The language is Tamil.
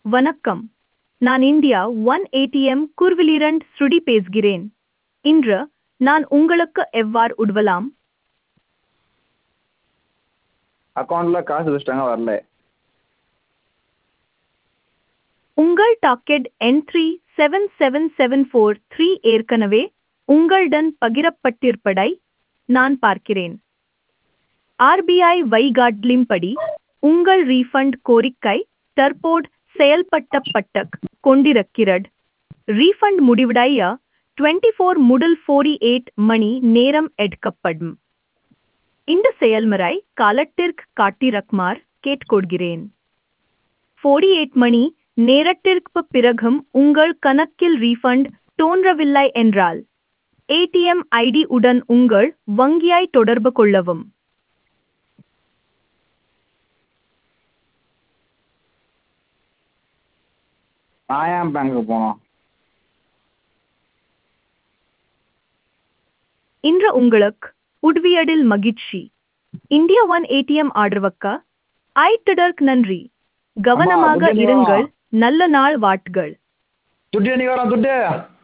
வணக்கம் நான் இந்தியா ஒன் ஏடிஎம் குர்விலிரண்ட் ஸ்ருடி பேசுகிறேன் இன்று நான் உங்களுக்கு எவ்வாறு உதவலாம் அக்கௌண்ட்டில் காசு வச்சுட்டாங்க வரல உங்கள் docket N three seven seven seven four three ஏற்கனவே உங்களுடன் பகிரப்பட்டிருப்பதை நான் பார்க்கிறேன் ஆர்பிஐ வைகாட்லின்படி உங்கள் ரீஃபண்ட் கோரிக்கை தற்போது செயல்பட்டப்பட்ட கொண்டிருக்கிறது ரீஃபண்ட் முடிவடைய டுவெண்ட்டி ஃபோர் முதல் ஃபோர்டி எயிட் மணி நேரம் எடுக்கப்படும் இந்த செயல்முறை காலத்திற்கு காட்டிரக்குமாறு கேட்டுக்கொள்கிறேன் ஃபோர்டி எயிட் மணி நேரத்திற்கு பிறகும் உங்கள் கணக்கில் ரீஃபண்ட் தோன்றவில்லை என்றால் ஏடிஎம் ஐடி உடன் உங்கள் வங்கியை தொடர்பு கொள்ளவும் நான் ஏன் பேங்க்குக்கு போகணும் இன்று உங்களுக்கு உதவியதில் மகிழ்ச்சி இந்தியா ஒன் ஏடிஎம் ஆதரவுக்கு ஐட்டதற்கு நன்றி கவனமாக துட்டு இருங்கள் நல்ல நாள் வாட்கள் துட்டு என்னைக்கு வரும் துட்டு